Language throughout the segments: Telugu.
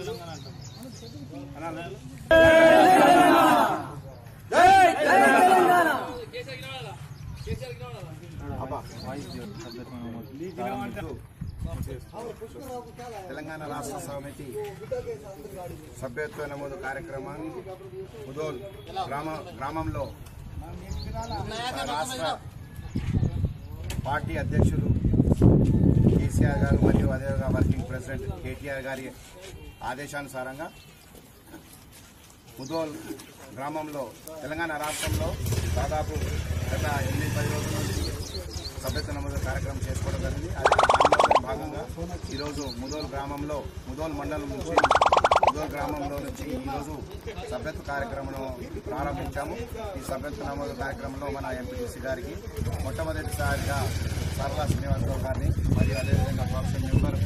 తెలంగాణ రాష్ట్ర సమితి సభ్యత్వ నమోదు కార్యక్రమాన్ని ముదోల్ గ్రామ గ్రామంలో రాష్ట్ర పార్టీ అధ్యక్షులు కేసీఆర్ గారు మరియు అదేవిధంగా వర్కింగ్ ప్రెసిడెంట్ కేటీఆర్ గారి ఆదేశానుసారంగా ముదోల్ గ్రామంలో తెలంగాణ రాష్ట్రంలో దాదాపు గత ఎనిమిది పది రోజుల నుంచి సభ్యత్వ నమోదు కార్యక్రమం చేసుకోవడం జరిగింది అది దానిలో భాగంగా ఈరోజు ముదోల్ గ్రామంలో ముదోల్ మండలం నుంచి ముదోల్ గ్రామంలో నుంచి ఈరోజు సభ్యత్వ కార్యక్రమం ప్రారంభించాము ఈ సభ్యత్వ నమోదు కార్యక్రమంలో మన ఎంపీటీసీ గారికి మొట్టమొదటిసారిగా సరళా శ్రీనివాసరావు గారిని మరియు అదేవిధంగా కౌన్సిల్ మెంబర్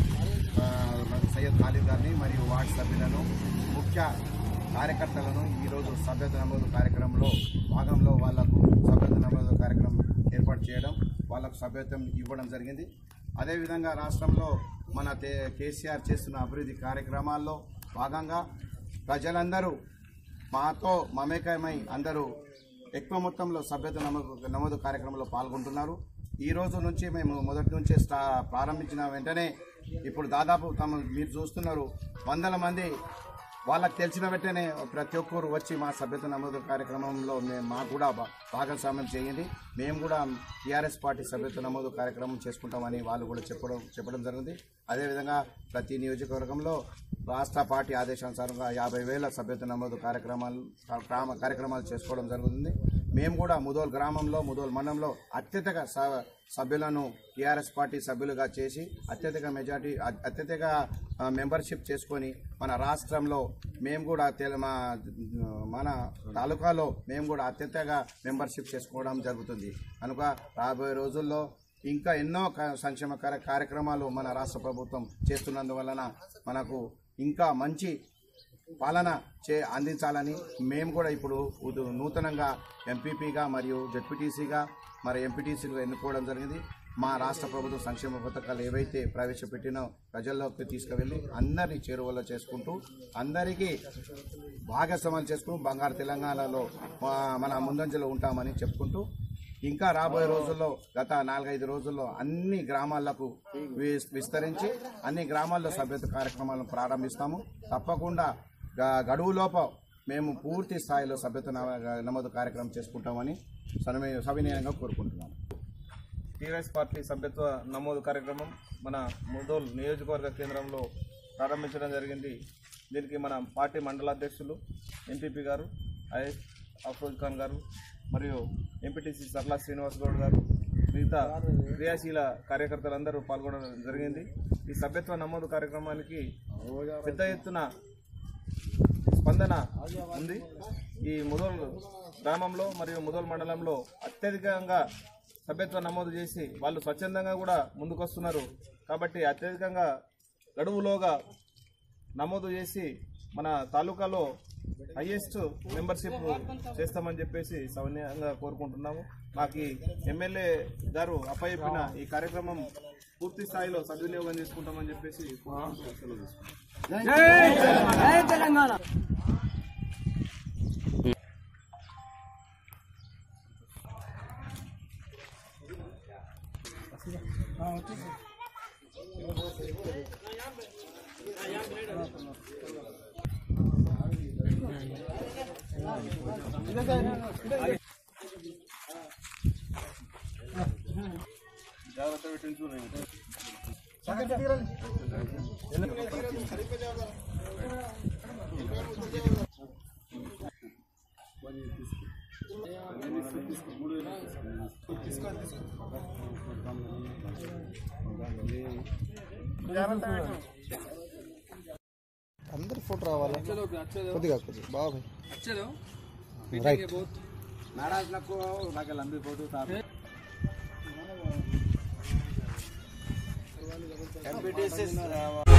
ఆ, సయ్యద్ ఖాళీ గారిని మరియు వార్డు సభ్యులను ముఖ్య కార్యకర్తలను ఈరోజు సభ్యత నమోదు కార్యక్రమంలో భాగంలో వాళ్లకు సభ్యత నమోదు కార్యక్రమం ఏర్పాటు చేయడం వాళ్ళకు సభ్యత్వం ఇవ్వడం జరిగింది అదేవిధంగా రాష్ట్రంలో మన తే- కేసీఆర్ చేస్తున్న అభివృద్ధి కార్యక్రమాల్లో భాగంగా ప్రజలందరూ మాతో మమేకమై అందరూ ఎక్కువ మొత్తంలో సభ్యత నమోదు నమోదు కార్యక్రమంలో పాల్గొంటున్నారు ఈ రోజు నుంచి మేము మొదటి నుంచే స్టా ప్రారంభించిన వెంటనే ఇప్పుడు దాదాపు తమ మీరు చూస్తున్నారు వందల మంది వాళ్ళకి తెలిసిన వెంటనే ప్రతి ఒక్కరు వచ్చి మా సభ్యత నమోదు కార్యక్రమంలో మేము మాకు కూడా భా- భాగస్వామ్యం చేయండి మేము కూడా టీఆర్ఎస్ పార్టీ సభ్యత నమోదు కార్యక్రమం చేసుకుంటామని వాళ్ళు కూడా చెప్పడం చెప్పడం జరిగింది అదేవిధంగా ప్రతి నియోజకవర్గంలో రాష్ట్ర పార్టీ ఆదేశానుసారంగా యాభై వేల సభ్యత నమోదు కార్యక్రమాలు గ్రామ కార్యక్రమాలు చేసుకోవడం జరుగుతుంది మేము కూడా ముదోల్ గ్రామంలో ముదోల్ మండలంలో అత్యధిక స- సభ్యులను టీఆర్ఎస్ పార్టీ సభ్యులుగా చేసి అత్యధిక మెజార్టీ అ- అత్యధిక ఆ, మెంబర్షిప్ చేసుకొని మన రాష్ట్రంలో మేము కూడా తెల మా మన తాలూకాలో మేము కూడా అత్యధిక మెంబర్షిప్ చేసుకోవడం జరుగుతుంది కనుక రాబోయే రోజుల్లో ఇంకా ఎన్నో క- సంక్షేమ కార్య- కార్యక్రమాలు మన రాష్ట్ర ప్రభుత్వం చేస్తున్నందువలన మనకు ఇంకా మంచి పాలన చే అందించాలని మేము కూడా ఇప్పుడు ఉదు- నూతనంగా ఎంపీపీగా మరియు జడ్పీటీసీగా మరి ఎంపీటీసీలుగా ఎన్నుకోవడం జరిగింది మా రాష్ట్ర ప్రభుత్వ సంక్షేమ పథకాలు ఏవైతే ప్రవేశపెట్టినో ప్రజల్లోకి తీసుకువెళ్ళి అందరినీ చేరువలో చేసుకుంటూ అందరికీ భాగస్వామ్యం చేసుకుంటూ బంగారు తెలంగాణలో ఆ, మన ముందంజలో ఉంటామని చెప్పుకుంటూ ఇంకా రాబోయే రోజుల్లో గత నాలుగైదు రోజుల్లో అన్ని గ్రామాలకు వి- విస్తరించి అన్ని గ్రామాల్లో సభ్యత కార్యక్రమాలను ప్రారంభిస్తాము తప్పకుండా గ- గడువులోప మేము పూర్తి స్థాయిలో సభ్యత నమ- నమోదు కార్యక్రమం చేసుకుంటామని సనమే సవినయంగా కోరుకుంటున్నాము టీఆర్ఎస్ పార్టీ సభ్యత్వ నమోదు కార్యక్రమం మన ముదోల్ నియోజకవర్గ కేంద్రంలో ప్రారంభించడం జరిగింది దీనికి మన పార్టీ మండల అధ్యక్షులు ఎంపీపీ గారు ఐఎస్ అఫ్రోజ్ ఖాన్ గారు మరియు ఎంపీటీసీ సర్లా శ్రీనివాస్ గౌడ్ గారు మిగతా క్రియాశీల కార్యకర్తలందరూ పాల్గొనడం జరిగింది ఈ సభ్యత్వ నమోదు కార్యక్రమానికి పెద్ద ఎత్తున స్పందన ఉంది ఈ ముదోల్ గ్రామంలో మరియు ముదోల్ మండలంలో అత్యధికంగా సభ్యత్వ నమోదు చేసి వాళ్ళు స్వచ్ఛందంగా కూడా ముందుకొస్తున్నారు కాబట్టి అత్యధికంగా గడువులోగా నమోదు చేసి మన తాలూకాలో హైయెస్ట్ మెంబర్షిప్ చేస్తామని చెప్పేసి సౌన్యంగా కోరుకుంటున్నాము మాకు ఈ ఎమ్మెల్యే గారు అప్పచెప్పిన ఈ కార్యక్రమం పూర్తి స్థాయిలో సద్వినియోగం చేసుకుంటామని చెప్పేసి కోరుకుంటూ సెలవు తీసుకుంటాం. జాగ్రత్త పెట్టించు నేను. అందరు ఫోటో రావాలి కొద్దిగా కొద్దిగా బాగా రైట్ नाराज नको बाकी लंबी फोटो था ఎంపీటీసీ